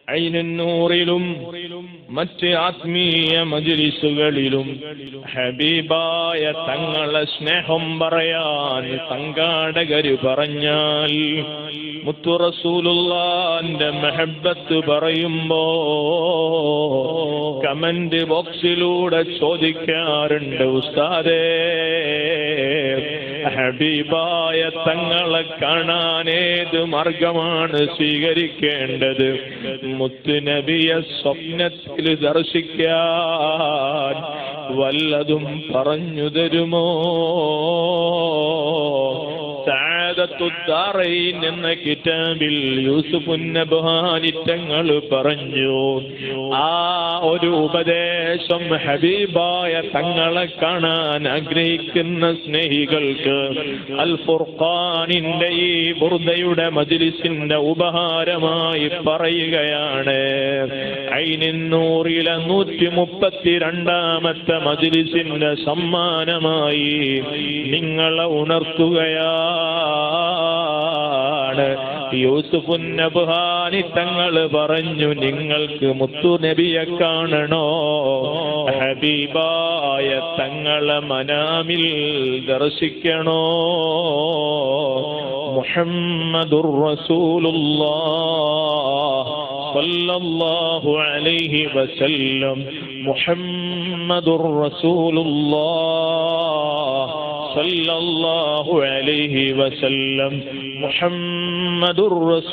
ഐനൂറിലും മറ്റ് ആത്മീയ മജിലിസുകളിലും ഹബീബായ തങ്ങളെ സ്നേഹം പറയാൻ സംഘാടകര് പറഞ്ഞാൽ മുത്തുറസൂലുള്ളാന്റെ മെഹബത്ത് പറയുമ്പോ കമന്റ് ബോക്സിലൂടെ ചോദിക്കാറുണ്ട് ഉസ്താദേ ഹബീബായ തങ്ങളെ കാണാൻ ഏത് മാർഗമാണ് സ്വീകരിക്കേണ്ടത് മുത്തുനബിയെ സ്വപ്നത്തിൽ ദർശിക്കാൻ വല്ലതും പറഞ്ഞു തരുമോ സാദത്തുദ്ദാറൈൻ എന്ന കിതാബിൽ യൂസുഫ് നബ്ഹാനിറ്റങ്ങൾ പറഞ്ഞു ആ ഒരു ഉപദേശം ഹബീബായ തങ്ങളെ കാണാൻ ആഗ്രഹിക്കുന്ന സ്നേഹികൾക്ക് അൽ ഫുർഖാനിന്റെ ഈ ബുർദയുടെ മജ്ലിസിന്റെ ഉപഹാരമായി പറയുകയാണ് ഐനിന്നൂറിലെ നൂറ്റി മുപ്പത്തിരണ്ടാമത്തെ മജ്ലിസിന്റെ സമ്മാനമായി നിങ്ങളെ ഉണർത്തുകയാണ് യൂസുഫ് നബ്ഹാനി തങ്ങൾ പറഞ്ഞു നിങ്ങൾക്ക് മുത്തു നബിയെ കാണണോ ഹബീബായ തങ്ങളെ മനാമിൽ ദർശിക്കണോ മുഹമ്മദുർ റസൂലുള്ളാഹ് സല്ലല്ലാഹു അലൈഹി വസല്ലം മുഹമ്മദുർ റസൂലുള്ളാഹ് സല്ലല്ലാഹു അലൈഹി വസല്ലം മുഹമ്മദുർ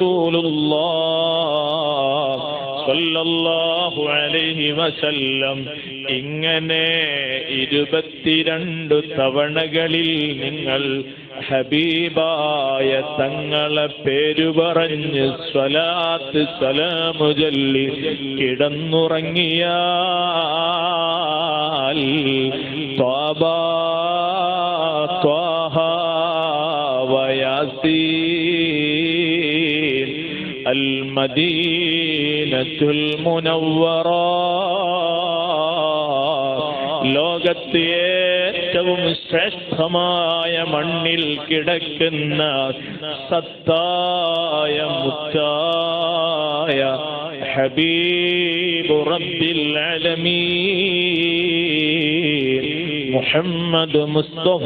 റസൂലുള്ളാഹ് സല്ലല്ലാഹു അലൈഹി വസല്ലം ഇങ്ങനെ ഇരുപത്തിരണ്ട് തവണകളിൽ നിങ്ങൾ ഹബീബായ തങ്ങളെ പേരു പറഞ്ഞ് സ്വലാത്ത് സലാമു ചൊല്ലി കിടന്നുറങ്ങിയാൽ ത്വാബാ ത്വാഹ വയാസീൻ المدينة المنورة ലോകത്ത് ഏറ്റവും ശ്രേഷ്ഠമായ മണ്ണിൽ കിടക്കുന്ന സത്തായ മുത്തായ ഹബീബ് റബ്ബിൽ അലമീൻ മുഹമ്മദ് മുസ്തഫ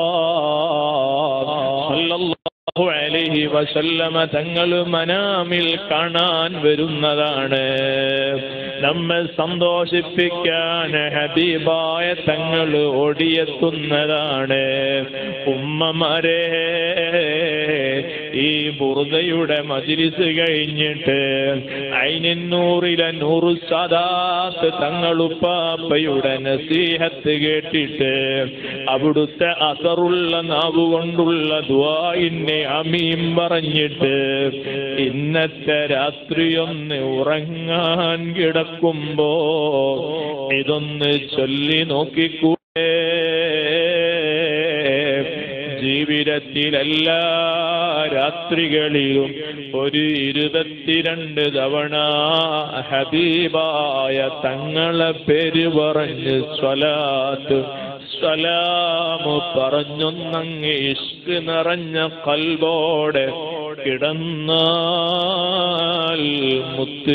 സല്ലല്ലാഹു അലൈഹി വസല്ലമ തങ്ങൾ മനാമിൽ കാണാൻ വരുന്നതാണ് നമ്മെ സന്തോഷിപ്പിക്കാൻ ഹബീബായ തങ്ങൾ ഓടിയെത്തുന്നതാണ് ഉമ്മമാരെ ഈ ബുറുദയുടെ മജിലിസ് കഴിഞ്ഞിട്ട് അയിനൂറിലെ നൂറ് സാദാത്ത് തങ്ങളുപ്പാപ്പയുടെ നസീഹത്ത് കേട്ടിട്ട് അവിടുത്തെ അസറുള്ള നാവ് കൊണ്ടുള്ള ദ്വായിനെ അമീം പറഞ്ഞിട്ട് ഇന്നത്തെ രാത്രിയൊന്ന് ഉറങ്ങാൻ കിടക്കുമ്പോ ഇതൊന്ന് ചൊല്ലി നോക്കിക്കൂടെ ജീവിതത്തിലെല്ലാ രാത്രികളിലും ഒരു ഇരുപത്തിരണ്ട് തവണ ഹബീബായ തങ്ങളെ പേര് പറഞ്ഞ് സ്വലാത്ത് സലാമു പറഞ്ഞൊന്നങ്ങ് ഇഷ്ക് നിറഞ്ഞ കൽബോടെ കിടന്നാൽ മുത്ത്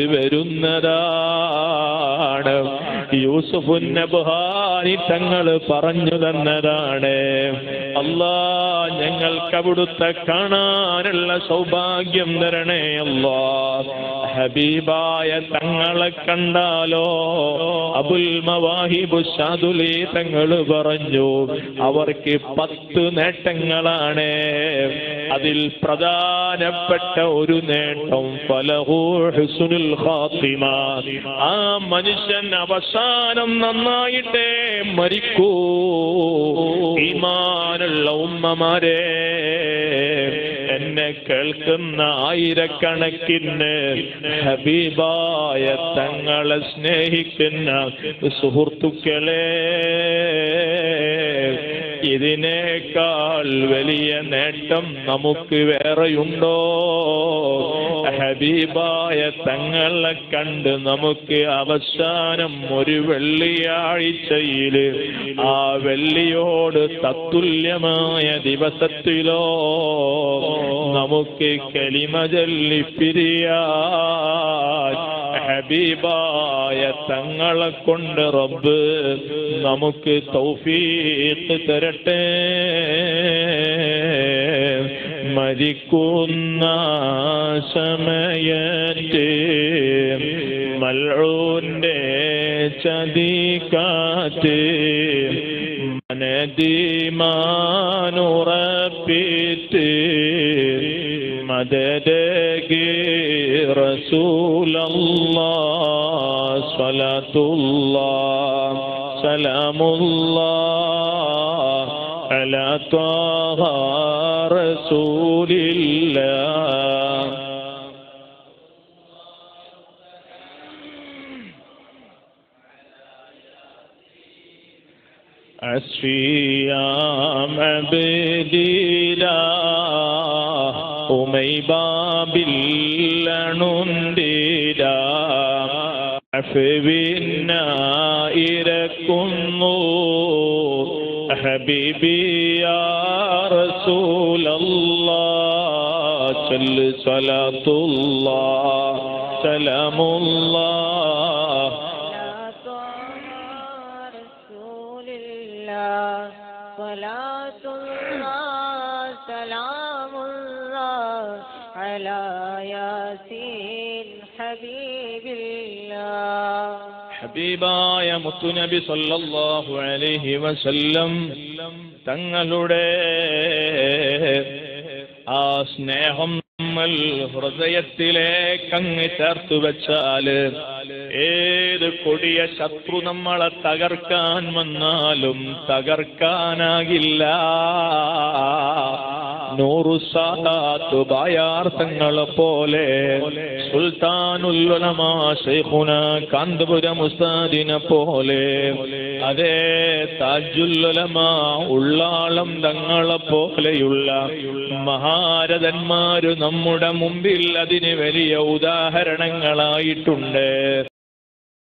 വരുന്നതാണ് യൂസുഫ് നബ്ഹാനി തങ്ങൾ പറഞ്ഞു തന്നതാണ് അല്ലാ ഞങ്ങൾക്ക് അവിടുത്തെ കാണാനുള്ള സൗഭാഗ്യം തരണേ അല്ലാ ഹബീബായ തങ്ങളെ കണ്ടാലോ അബുൽ മവാഹിബു ഷാദുലി തങ്ങൾ പറഞ്ഞു അവർക്ക് പത്ത് നേട്ടങ്ങളാണ് അതിൽ പ്രധാനപ്പെട്ട ഒരു നേട്ടം ഫലഹു ഹുസ്നുൽ ഖാത്തിമ ആ മനുഷ്യൻ അവസാനം നന്നായിട്ടേ മരിക്കൂ ഈമാനുള്ള ഉമ്മമാരെ എന്നെ കേൾക്കുന്ന ആയിരക്കണക്കിന് ഹബീബായ തങ്ങളെ സ്നേഹിക്കുന്ന സുഹൃത്തുക്കളെ ഇതിനേക്കാൾ വലിയ നേട്ടം നമുക്ക് വേറെയുണ്ടോ ഹബീബായ തങ്ങളെ കണ്ട് നമുക്ക് അവസാനം ഒരു വെള്ളിയാഴ്ചയില് ആ വെള്ളിയോട് തത്തുല്യമായ ദിവസത്തിലോ നമുക്ക് കലിമ ചൊല്ലി പിരിയാൻ ഹബീബായ തങ്ങളെ കൊണ്ട് റബ്ബ് നമുക്ക് തൗഫീഖ് തരട്ടെ മരിക്കുന്ന സമയത്ത് മൽഊന്റെ ചതിക്കാത്ത് മനദിമാനുറപ്പിത്ത് മദദകി റസൂലല്ലാഹ് സ്വലത്തുല്ലാഹ് സലാമുല്ലാഹ് അലാ ത്വാഹ റസൂലില്ലാഹ് അശ്രീയാം അബദിലാ ഉമൈബാബില്ലണുണ്ടിരാ അഫിവിനായിരക്കുന്നു ഹബീബിയ റസൂലല്ലാ ചൊല്ല് സ്വലാത്തുല്ലാ സലാമുല്ലാ رسول الله صلاة الله سلام الله على ياسين حبيب الله ഹബീബായ മുത്തുനബി സല്ലല്ലാഹു അലൈഹി വസല്ലം തങ്ങളുടെ ആ സ്നേഹം നമ്മൾ ഹൃദയത്തിലേക്കങ്ങ് ചേർത്തു വെച്ചാല് ഏത് കൊടിയ ശത്രു നമ്മളെ തകർക്കാൻ വന്നാലും തകർക്കാനാകില്ല നൂറു സാദാത്ത് ബായാർത്ഥങ്ങളെ പോലെ സുൽത്താനുല്ലുലമാ ശൈഖുന കാന്തപുരം ഉസ്താദിനെ പോലെ അതേ താജുല്ലുലമാ ഉള്ളാളം തങ്ങളെ പോലെയുള്ള മഹാരഥന്മാര് നമ്മുടെ മുമ്പിൽ അതിന് വലിയ ഉദാഹരണങ്ങളായിട്ടുണ്ട്